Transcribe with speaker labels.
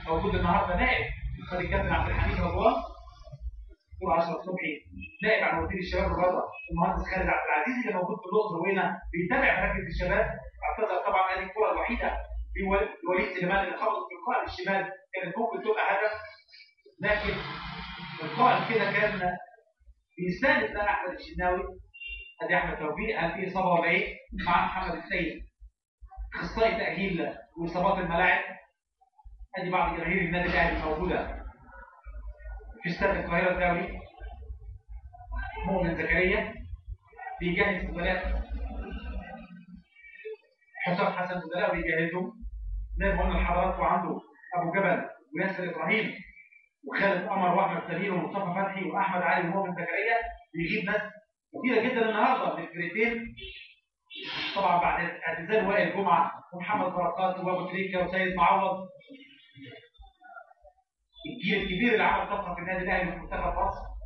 Speaker 1: موجود النهارده نائب خد الكابتن عبد الحميد رضوان دكتور اشرف صبحي نائب عن وزير الشباب والرياضه المهندس خالد عبد العزيز اللي موجود في الاقصر وهنا بيتابع مراكز الشباب اعتذر طبعا هذه الكره الوحيده لوليد سليمان اللي خبطت في القائم الشمال كانت ممكن تبقى هدف لكن القائم كده كان بيستند ده احمد الشناوي ادي احمد توفيق هل في اصابه ولا ايه؟ مع محمد السيد اخصائي تاهيل واصابات الملاعب ادي بعض جماهير النادي الاهلي الموجوده في استاد القاهره الدولي مؤمن زكريا بيجهز بدلاء حسام حسن بدلاء بيجهزهم زي ما قلنا لحضراتكم عنده ابو جبل وياسر ابراهيم وخالد قمر واحمد سمير ومصطفى فتحي واحمد علي ومؤمن زكريا بيجيب ناس كتيره جدا النهارده من الفرقتين طبعا بعد اعتزال وائل جمعه ومحمد بركات وابو تريكه وسيد معوض الجيل الكبير اللي عمل طفره في النادي الاهلي في منتخب مصر